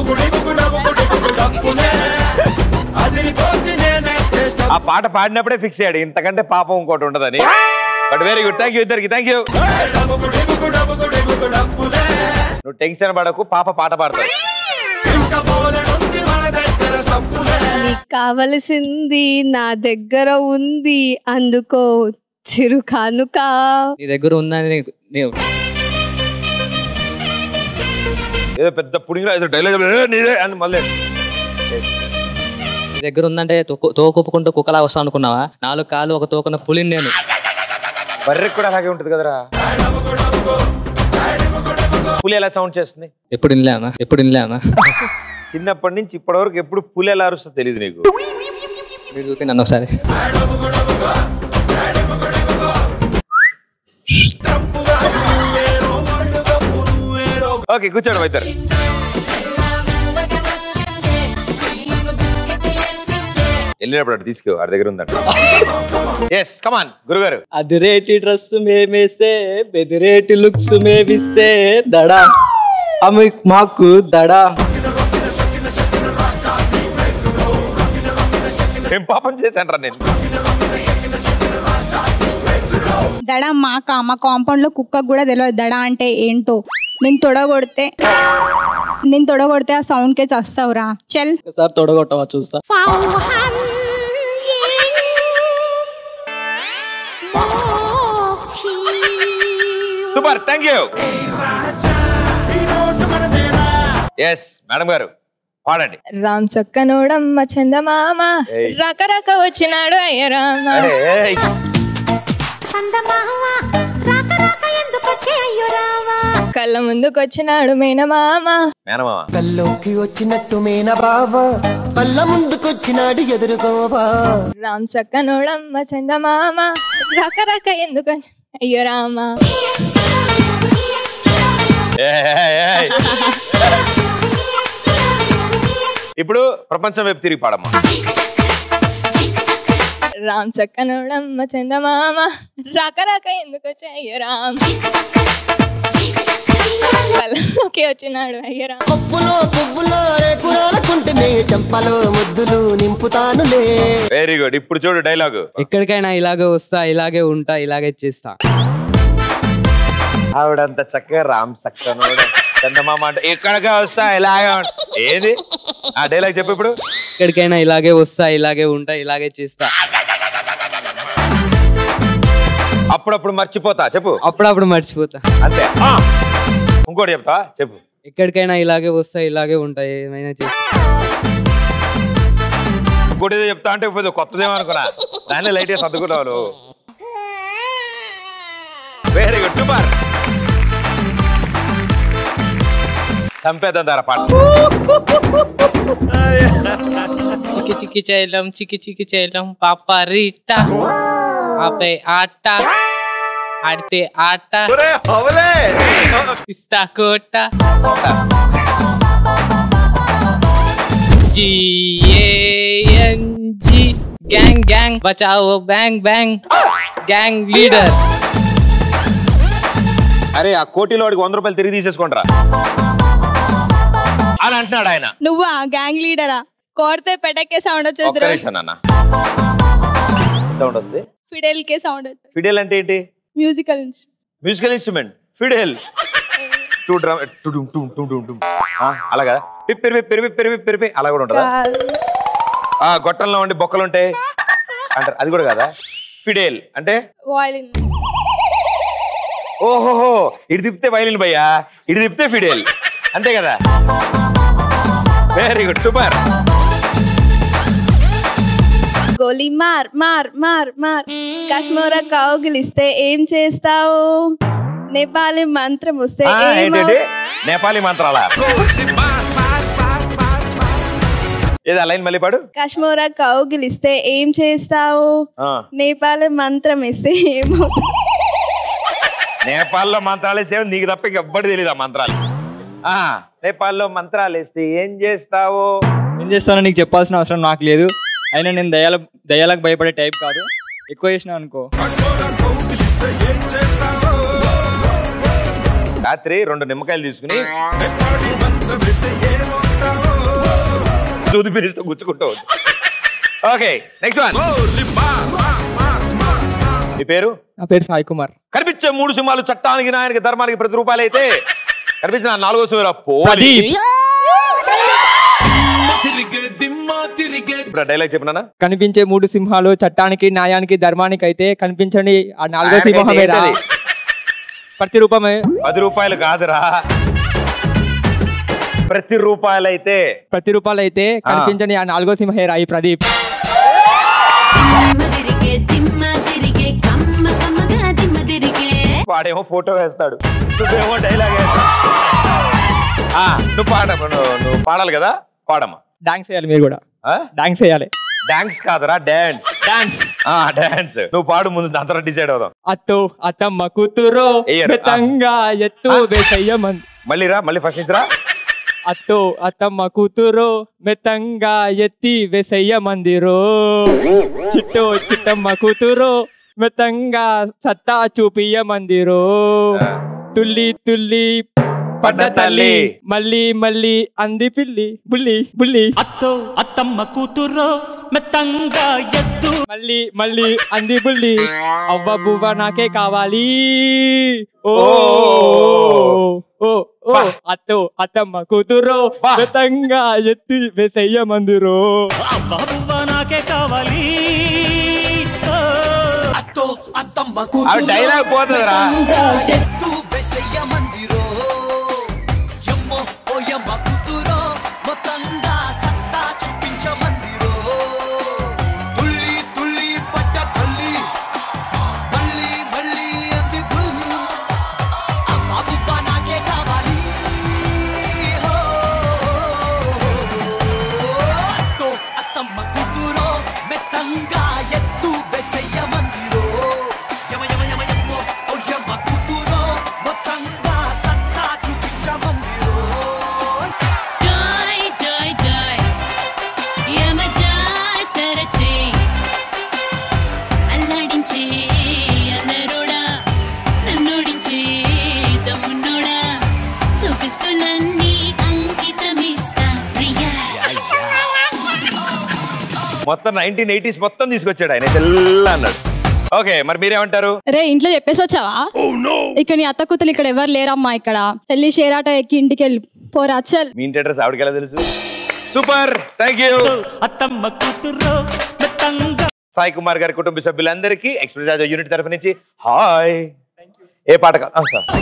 ఆ పాట పాడినప్పుడే ఫిక్స్ అయ్యాడు ఇంతకంటే పాపం ఇంకోటి ఉండదని but very good thank you ఇద్దరికి థ్యాంక్ యూ నువ్వు టెన్షన్ పడకు పాప పాట పాడతావు నీకు కావలసింది నా దగ్గర ఉంది అందుకో చిరు కానుక నీ దగ్గర ఉందని నీకు- నీవు ఏదో పెద్ద పుడింగ్ ఏదో డైలాగ్ నీదే అని మళ్ళీ నీ దగ్గర ఉందంటే తోకు- తోకొప్పుకుంటూ కుక్కలా వస్తాను అనుకున్నావా నాలుగు కాళ్ళు ఒక తోకన పులిని నేను బర్రెకి కూడా అలాగే ఉంటుంది కదరా పులి ఎలా సౌండ్ చేస్తుంది ఎప్పుడు వినలేనా ఎప్పుడు వినలేనా చిన్నప్పటి నుంచి ఇప్పటి వరకు ఎప్పుడు పులి ఎలా అరుస్తుందో తెలియదు నీకు మీరు చూపి నన్ను ఒకసారి ఓకే కూర్చోండి వైద్యరు వెళ్ళినప్పుడు అటు తీసుకో ఆడి దగ్గర ఉందంట ఎస్ కమాన్ గురుగారు అదిరేటి డ్రెస్ మేమేస్తే బెదిరేటి లుక్స్ మేమిస్తే దడా అవి మాకు దడా ఏం పాపం చేశాను నేను దడ మాక మా కాంపౌండ్ లో కుక్కకు కూడా తెలియదు దడ అంటే ఏంటో నేను తొడగొడితే నేను తొడగొడితే ఆ సౌండ్ కే చస్తావురా చెల్ ఒకసారి తొడగొట్టవా చూస్తా super thank you yes madam గారు పాడండి రామ్ చక్కనోడమ్మ చందమామ ఏయ్. రక రక వచ్చినాడు అయ్య రామ ఏయ్. కళ్ళ ముందుకు వచ్చినాడు మేనమామ మేనమామ కల్లోకి వచ్చినట్టు మేన బావ కళ్ళ ముందుకొచ్చినాడు ఎదురుకోవా రామ్ చక్కనోడమ్మ చందమామ రక రక ఎందుకు వచ్చి- అయ్యో రామ ఏయ్, ఏయ్, ఏయ్. ఇప్పుడు ప్రపంచం వైపు తిరిగి పాడమ్మా రామ్ చక్కనోడమ్మ చందమామ రక రక ఎందుకు వచ్చి అయ్యో రామ్ కళ్ళలోకి వచ్చినాడు అయ్యో రామ కొప్పులో పువ్వులో రేకురాలకుంటేనే చెంపలో ముద్దులు నింపుతానులే వెరీ గుడ్ ఇప్పుడు చూడు డైలాగు ఎక్కడికైనా ఇలాగే వస్తా ఇలాగే ఉంటా ఇలాగే చేస్తా ఆవిడంత చక్కగా రామ్ చక్కనోడు చందమామ అంటే ఎక్కడికే వస్తా ఇలాగే ఉంటా. ఏది ఆ డైలాగ్ చెప్పు ఇప్పుడు ఎక్కడికైనా ఇలాగే వస్తా ఇలాగే ఉంటా ఇలాగే చేస్తా అప్పుడప్పుడు మర్చిపోతా చెప్పు అప్పుడప్పుడు మర్చిపోతా అంతే ఆ. ఇంకోటి చెప్తా చెప్పు ఎక్కడికైనా ఇలాగే వస్తా ఇలాగే ఉంటా ఏమైనా చేస్తా ఇంకోటి ఏదో చెప్తా అంటే ఇప్పుడు కొత్తదేమో అనుకున్నా దాన్ని లైట్ గా సర్దుకున్నావు నువ్వు వెరీ గుడ్ సూపర్ చంపేద్దాం ధర పాట చికి చికి చేయడం చికి చికి చేయడం పాప రీట ఆపై ఆట ఆడితే ఆట ఇస్తా కోట జిఏఎన్జి గ్యాంగ్ గ్యాంగ్ బచావో బ్యాంగ్ బ్యాంగ్ గ్యాంగ్ లీడర్ అరే ఆ కోటిలో వాడికి వంద రూపాయలు తిరిగి తీసేసుకుంటారా అని అంటున్నాడు ఆయన నువ్వా గ్యాంగ్ లీడరా కోడితే పెటకే సౌండ్ ఒక్క వచ్చేది నిమిషం నాన్న సౌండ్ వస్తుంది ఫిడెల్ కే సౌండ్ వచ్చేది ఫిడెల్ అంటే ఏంటి మ్యూజికల్ మ్యూజికల్ ఇన్స్ట్రుమెంట్ ఫిడెల్ టూ డ్రమ్ టు డుమ్ టు టు టు టు అలాగా పిప్పిరి పిప్పిరి పిప్పిరి పిప్పిరి పి అలా కూడా ఉంటుందా ఆ గొట్టంలో ఉండి బొక్కలు ఉంటాయి అంటారు అది కూడా కదా ఫిడేల్ అంటే వాయిలిన్ ఓహోహో ఇటు తిప్పితే వైలిన్ భయ్యా ఇటు తిప్పితే ఫిడేల్ అంతే కదా వెరీ గుడ్ సూపర్ గోలీ మార్ మార్ మార్ మార్ కాశ్మీర కౌగిలిస్తే ఏం చేస్తావు నేపాలి మంత్రం వస్తే ఏంటంటే ఏమవు నేపాలీ మంత్రాలా ఏది ఆ లైన్ మళ్ళీ పాడు కాశ్మీర కౌగిలిస్తే ఏం చేస్తావు ఆ. నేపాలి మంత్రం ఇస్తే ఏమవుతుంది నేపాల్లో మంత్రాలు వేసే నీకు తప్ప ఎవ్వడు తెలియదు ఆ మంత్రాలు ఆ నేపాల్లో మంత్రాలు వేస్తే ఏం చేస్తావు ఏం చేస్తానో నీకు చెప్పాల్సిన అవసరం నాకు లేదు అయినా నేను దయాల దయాలకు భయపడే టైప్ కాదు ఎక్కువ చేసినా అనుకో రాత్రి రెండు నిమ్మకాయలు తీసుకుని సూది పిరిస్తూ గుచ్చుకుంటూ ఓకే నెక్స్ట్ వన్ మీ పేరు నా పేరు సాయి కుమార్ కనిపించే మూడు సింహాలు చట్టానికి న్యాయానికి ధర్మానికి ప్రతి రూపాయలు అయితే కనిపించిన ఆ నాలుగో సింహం ప్రదీప్. ఇప్పుడు డైలాగ్ చెప్పినా కనిపించే మూడు సింహాలు చట్టానికి న్యాయానికి ధర్మానికి అయితే కనిపించండి ఆ నాలుగో ఆయనకైతే సింహమేరా ఏంటది? ప్రతి రూపమే పది రూపాయలు కాదురా ప్రతి రూపాయలు అయితే ప్రతి రూపాయలు అయితే కనిపించండి ఆ నాలుగో సింహేరా ఈ ప్రదీప్ వాడేమో ఫోటో వేస్తాడు నువ్వేమో డైలాగ్ వేస్తావు ఆ, నువ్వు పాడ నువ్వు నువ్వు పాడాలి కదా పాడమ్మా డాన్స్ చేయాలి మీరు కూడా డాన్స్ చేయాలి డాన్స్ కాదురా డాన్స్ డాన్స్ ఆ డాన్స్ నువ్వు పాడు ముందు అంతలో డిసైడ్ అవుదాం అత్తో అత్తమ్మ కూతురు ఎయ్యరు. బెతంగా ఎత్తు వేసయ్యమంది మళ్ళీ రా మళ్ళీ ఫస్ట్ నుంచి రా అత్తో అత్తమ్మ కూతురు మెత్తంగా ఎత్తి వేసయ్య మందిరో చిట్టో చిట్టమ్మ కూతురు మెత్తంగా సత్తా చూపియ మందిరో తుల్లి తుల్లి పడ్డ తల్లి మళ్ళీ మళ్ళీ అంది పిల్లి బుల్లి బుల్లి అత్తో అత్తమ్మ కూతురు మెత్తంగా ఎత్తు మళ్ళీ మళ్ళీ అంది బుల్లి అవ్వ బువ్వ నాకే కావాలి ఓ ఓ ఓ అత్తో అత్తమ్మ కూతురు మెత్తంగా ఎత్తి వేసయ్య మందిరో బాబువ్వ నాకే కావాలి అత్తో అత్తమ్మ అవి డైలాగ్ పోతుందిరా ఎత్తు వెసయ్య మందిరో యమ్మో ఓ యమ్మ కూతురో మొత్తంగా సత్తా చూపించ మందిరో తుల్లి తుల్లి పట్ట తల్లి మళ్ళీ మళ్ళీ అంది బుల్లి ఆ బాబుబ్బ నాకే కావాలి హో. అత్తో అత్తమ్మ కూతురో మెత్తంగా ఎత్తు వెసయ్య మందిరో యమ యమ యమ యమ్మో ఓ యమ్మ కూతురో మొత్తంగా సత్తా చూపించ మందిరో జాయ్ జాయ్ జాయ్ యమ జాయ్ తరచే అల్లాడించే అల్లరోడా నన్నోడించే దమ్మున్నోడా సొగసులన్నీ అంకితమిస్తా ప్రియా మొత్తం నైన్టీన్ ఎయిటీస్ మొత్తం తీసుకొచ్చాడు ఆయన తెల్ల అన్నాడు ఓకే మరి మీరేమంటారు రే ఇంట్లో చెప్పేసి వచ్చావా ఇక్కడ నీ అత్త కూతురు ఇక్కడ ఎవరు లేరమ్మా ఇక్కడ పెళ్లి షేరాట ఎక్కి ఇంటికి వెళ్ళి పోరా చల్ మీ ఇంటి అడ్రస్ ఆవిడకి ఎలా తెలుసు సూపర్ థ్యాంక్ యూ అత్తమ్మ కూతురు మెత్తంగా సాయి కుమార్ గారి కుటుంబ సభ్యులందరికీ ఎక్స్ప్రెస్ రాజా యూనిట్ తరఫు నుంచి హాయ్ ఏ పాట కా- ఆ, సార్.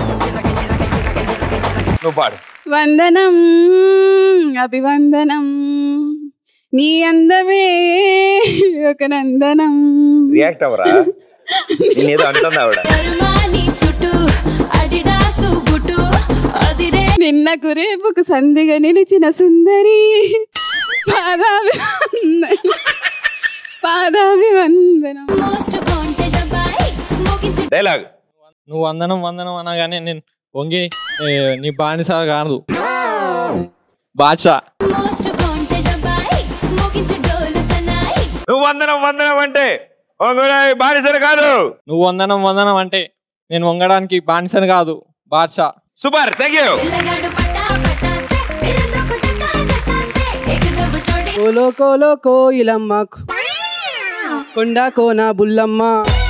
నువ్వు పాడు వందనం అభివందనం నీ అందమే ఒక నందనం రియాక్ట్ అవ్వరా నేనేదో అంటుంది ఆవిడ నీ సుటు అడిడాసు బుటు అదిరే నిన్న కురేపుకు సంధిగా నిలిచిన సుందరి పాదాభివందనం పాదాభివందనం మోస్ట్ వాంటెడ్ అబ్బాయి మోగించు డైలాగ్ నువ్వు వందనం వందనం అనగానే నేను వంగి ఏ, నీ బానిస కాదు బాద్షా మోస్ట్ వాంటెడ్ అబ్బాయి మోగించు డోలు సన్నాయి నువ్వు వందనం వందనం అంటే ఒంగోలాయ్ బానిసలు కాదు నువ్వు వందనం వందనం అంటే నేను వంగడానికి బానిసని కాదు బాద్షా సూపర్ థ్యాంక్ యూ పిల్లగాడు పట్టా పట్టా సే పిల్లసకు చక్కా చక్కా సే ఏకదమ్ చోడి కోలో కోలో కోయిలమ్మ కొండ కోన బుల్లమ్మ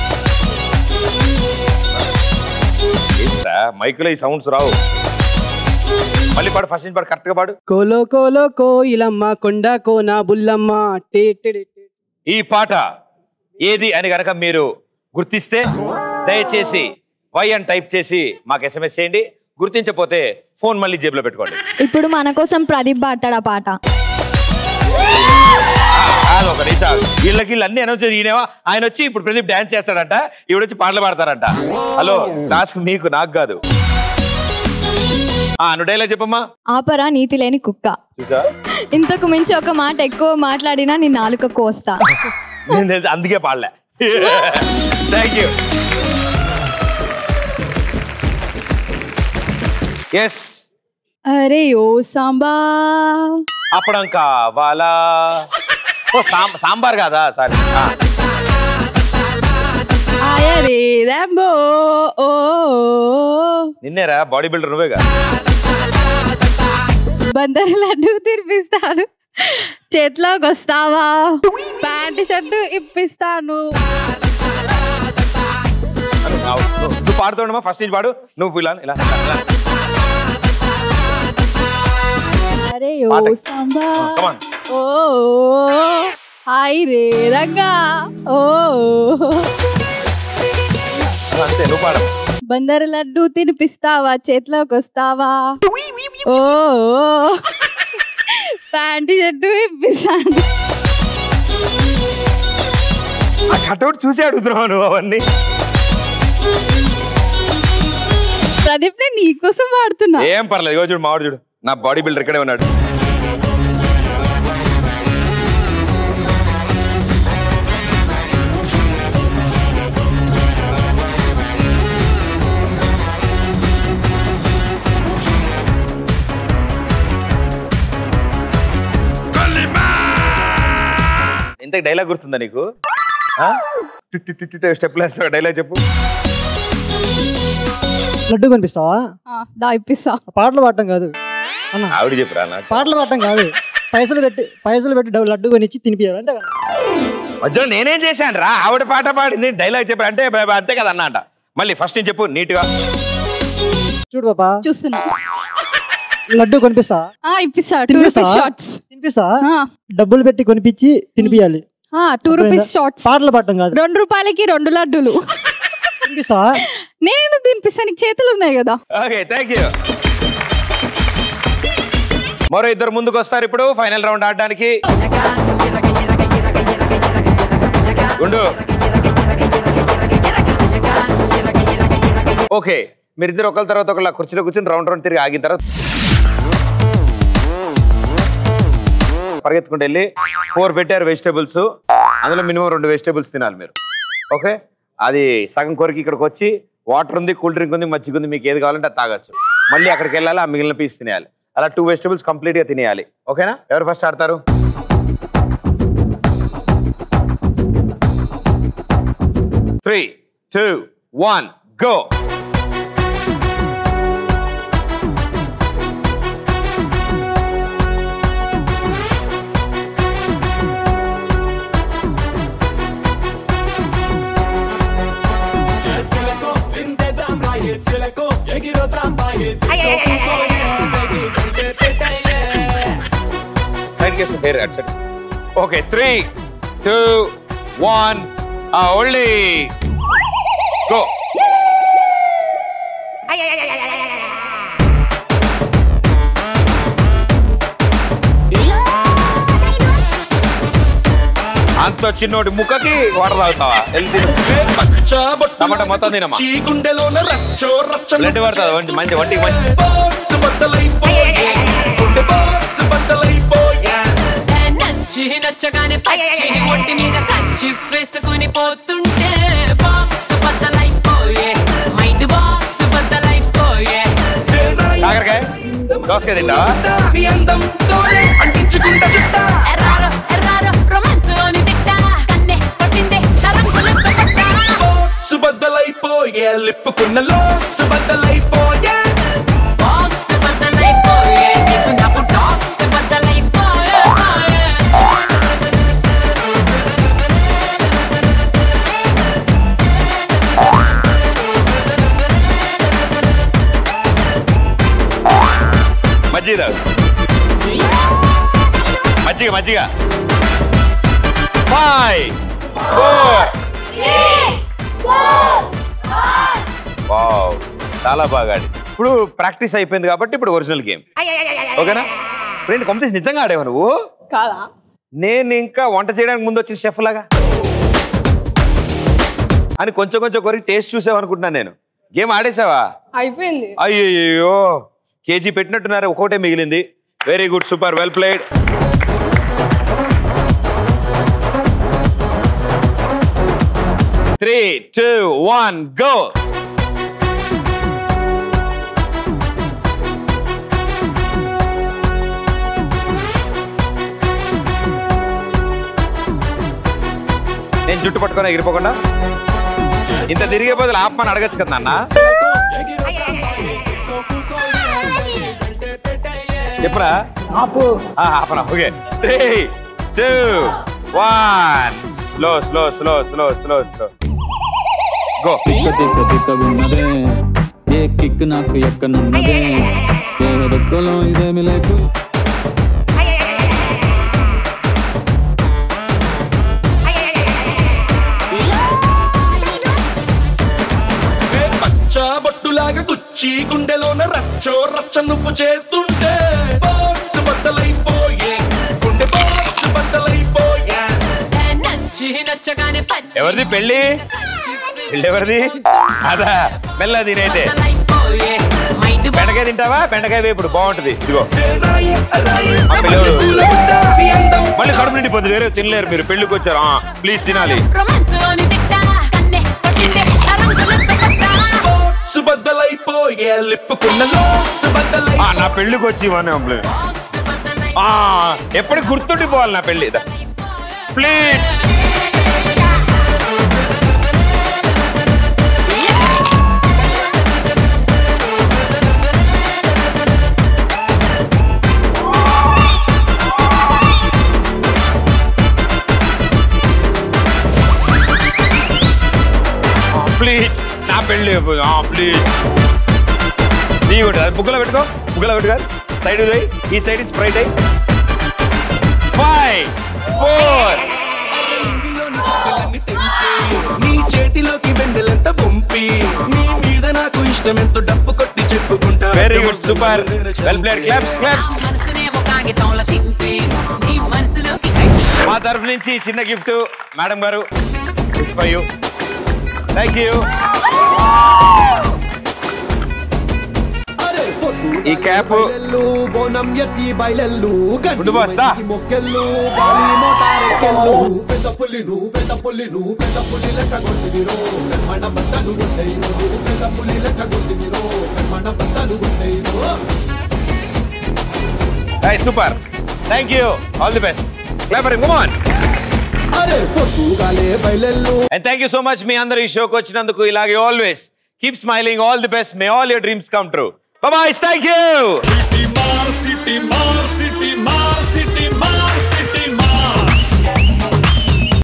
మైకులో ఈ సౌండ్స్ రావు మళ్ళీ పాడు ఫస్ట్ నుంచి పాడు కరెక్ట్ గా పాడు కోలో కోలో కోయిలమ్మ కొండ కోన బుల్లమ్మ టే టే టే. ఈ పాట ఏది అని గనక మీరు గుర్తిస్తే దయచేసి వై అని టైప్ చేసి మాకు ఎస్ఎంఎస్ చేయండి గుర్తించకపోతే ఫోన్ మళ్ళీ జేబులో పెట్టుకోండి ఇప్పుడు మన కోసం ప్రదీప్ పాడతాడు ఆ పాట కాదు ఒక నిమిషం వీళ్ళకి వీళ్ళు అన్ని అనౌన్స్ చేసి ఈయనేమో ఆయన వచ్చి ఇప్పుడు ప్రదీప్ డాన్స్ చేస్తాడంట ఈవిడ వచ్చి పాటలు పాడతారంట హలో టాస్క్ మీకు నాకు కాదు ఆ నువ్వు డైలాగ్ చెప్పమ్మా ఆపరా నీతి లేని కుక్క చూసా ఇంతకు మించి ఒక మాట ఎక్కువ మాట్లాడినా నీ నాలుక కోస్తా నేను తెలుసు, అందుకే పాడలే థ్యాంక్ యూ ఎస్ అరే ఓ సాంబా అప్పడం కావాలా ఓ సాం- సాంబార్ కాదా సారీ ఆయరే రాంబో ఓ నిన్నేరా బాడీ బిల్డర్ నువ్వేగా బందర్ లడ్డు తినిపిస్తాను చేతిలోకి వస్తావా ప్యాంట్ షర్టు ఇప్పిస్తాను నువ్వు నువ్వు పాడుతుండమా ఫస్ట్ నుంచి పాడు నువ్వు ఇలా ఇలా ఇలా. అరే ఓ పాట. సాంబా Come on. ఓ హాయ్ రే రంగా ఓ అంతే నువ్వు పాడు బందర్ లడ్డు తినిపిస్తావా చేతిలోకి వస్తావా ఓ ప్యాంట్ షర్టు ఇప్పిస్తాను ఆ కట్అవుట్ చూసి అడుగుతున్నావు నువ్వు అవన్నీ ప్రదీప్ నేను నీకోసం పాడుతున్నా ఏం పర్లేదు ఇగో చూడు మావాడు చూడు నా బాడీ బిల్డర్ ఇక్కడే ఉన్నాడు ఇంత డైలాగ్ గుర్తుందా నీకు స్టెప్ వేస్తా డైలాగ్ చెప్పు లడ్డు కనిపిస్తావా దా ఇప్పిస్తా పాటలు పాడటం కాదు అన్న ఆవిడ చెప్పురా నాకు పాటలు పాడటం కాదు పైసలు పెట్టి పైసలు పెట్టి డబ్బు- లడ్డు కొనిచ్చి తినిపించారు అంతే కదా మధ్యలో నేనేం చేశాను రా ఆవిడ పాట పాడింది డైలాగ్ చెప్పారు అంటే బ- బ- అంతే కదా అన్నమాట మళ్ళీ ఫస్ట్ నేను చెప్పు నీట్గా చూడు పాపా చూస్తున్నా లడ్డు కొనిపిస్తా ఆ ఇప్పిస్తా టూ తినిపిస్తా రూపీస్ షార్ట్స్ తినిపిస్తా డబ్బులు పెట్టి కొనిపించి తినిపియాలి టూ రూపీస్ షార్ట్స్ పాటలు పాడటం కాదు రెండు రూపాయలకి రెండు లడ్డూలు తినిపిస్తా నేనేందుకు తినిపిస్తా నీకు చేతులు ఉన్నాయి కదా ఓకే థ్యాంక్ యూ మరో ఇద్దరు ముందుకు వస్తారు ఇప్పుడు ఫైనల్ రౌండ్ ఆడడానికి ఉండు ఓకే మీరిద్దరు ఒకరి తర్వాత ఒకళ్ళ కుర్చీలో కూర్చొని రౌండ్ రౌండ్ తిరిగి ఆగిన తర్వాత పరిగెత్తుకుంటూ వెళ్ళి ఫోర్ పెట్టారు వెజిటేబుల్స్ అందులో మినిమం రెండు వెజిటేబుల్స్ తినాలి మీరు ఓకే అది సగం కొరికి ఇక్కడికి వచ్చి వాటర్ ఉంది కూల్ డ్రింక్ ఉంది మజ్జిగ ఉంది మీకు ఏది కావాలంటే అది తాగొచ్చు మళ్ళీ అక్కడికి వెళ్ళాలి ఆ మిగిలిన పీస్ తినేయాలి అలా టూ వెజిటేబుల్స్ కంప్లీట్గా తినేయాలి ఓకేనా ఎవరు ఫస్ట్ ఆడతారు three two one go side కేసు hair at side okay three two one only go అంత చిన్నోటి ముక్కకి వాటర్ తాగుతావా వెళ్ళి తిను. టమాటా మొత్తం తినమ్మా బ్లడ్ పడుతుంది వంటి మంచి వంటికి మంచి నచ్చి నచ్చగానే పచ్చి ఒంటి మీద కచ్చి వేసుకుని పోతుంటే బాక్స్ బద్దలైపోయే మైండ్ బాక్స్ బద్దలైపోయే కాకరకాయ దోసకాయ తింటావా ఎర్రారో ఎర్రారో రొమాన్స్ అని తిట్టా కన్నే కొట్టిందే తరంగులెప్ప పట్టా సుబద్దలైపోయే లిప్పుకున్న లో సుబద్దలైపోయే బాక్స్ బద్దలైపోయే నీకు నాకు టాక్స్ బద్దలైపోయే మజ్జిగ తాగు మజ్జిగ మజ్జిగ ఫైవ్ ఫోర్ వావ్ చాలా బాగా ఆడి ఇప్పుడు ప్రాక్టీస్ అయిపోయింది కాబట్టి ఇప్పుడు ఒరిజినల్ గేమ్ ఓకేనా ఇప్పుడు ఏంటి కాంపిటీషన్ నిజంగా ఆడేవా నువ్వు కాదా నేను ఇంకా వంట చేయడానికి ముందు వచ్చిన షెఫ్ లాగా అని కొంచెం కొంచెం కొరికి టేస్ట్ చూసావు అనుకుంటున్నాను నేను గేమ్ ఆడేసావా అయిపోయింది అయ్యో కేజీ పెట్టినట్టున్నారు ఒకటే మిగిలింది very good super well played three two one go నేను జుట్టు పట్టుకొని ఎగిరిపోకుండా ఇంత తిరిగే బదులు ఆపమని అడగచ్చు కదా నాన్న చెప్పురా ఆపు ఆపనా okay three two one slow slow slow slow slow slow go తిక్క తిక్క తిక్కగున్నదే ఏ కిక్ నాకు ఎక్కనున్నదే ఏ దుఃఖలో ఇదేమి లైఫ్ పచ్చబొట్టులాగా గుచ్చి గుండెలోన రచ్చో రచ్చ నువ్వు చేస్తుంటే బాక్స్ బద్దలైపోయే గుండె బాక్స్ బద్దలైపోయే నచ్చి నచ్చగానే పచ్చి ఎవరిది పెళ్ళి పెళ్ళి ఎవరిది అదా మెల్ల దీనైతే బద్దలైపోయే బెండకాయ తింటావా బెండకాయ వేపుడు బాగుంటది ఇదిగో ఆ పిల్లోడు. మళ్ళీ కడుపు నిండిపోతుంది వేరే తినలేరు మీరు పెళ్లికి వచ్చారు ప్లీజ్ తినాలి రొమాన్స్లోని తిట్ట కన్నె కొట్టిందే రంగులతో పట్ట సుబద్దలైపోయే లిప్పుకున్నలో సుబద్దలై ఆ, నా పెళ్లికి వచ్చి ఇవన్నీ పంపలే. ఆ ఎప్పటికి గుర్తుండిపోవాలి నా పెళ్లి ప్లీజ్ ప్లీజ్ నా పెళ్లి ప్లీజ్ నీ కూడా బుగ్గలో పెట్టుకో బుగ్గలో పెట్టుకో సైడ్ పోయి ఈ సైడ్ స్ప్రైట్ అయ్యి ఫైవ్ ఫోర్ నీ చేతిలోకి వెండెలంత పంపి నీ మీద నాకు ఇష్టమెంతో డప్పు కొట్టి చెప్పుకుంటా very good super well played clap clap మనసునే ఒక కాగితంలో చింపి నీ మనసులోకి మా తరఫు నుంచి చిన్న గిఫ్ట్ మేడం గారు ఫర్ యూ థ్యాంక్ యూ ఈ క్యాప్ బోనం ఎత్తి బయలెల్లు ఉండు బాస్, దా. మొక్కెళ్ళు గాలి మోటారెక్కెళ్ళు పెద్ద పుల్లిను పెద్ద పుల్లిను పెద్ద పుల్లి లెక్క కొట్టిదిరో మన బట్టలు కొట్టేయిరో పెద్ద పుల్లి లెక్క కొట్టిదిరో మన బట్టలు కొట్టేయిరో super thank you all the best clapper move on అరే పొద్దుగాలే బయలెల్లు and thank you so much మీ అందరు ఈ షోకి వచ్చినందుకు ఇలాగే always keep smiling all the best may all your dreams come true bye thank you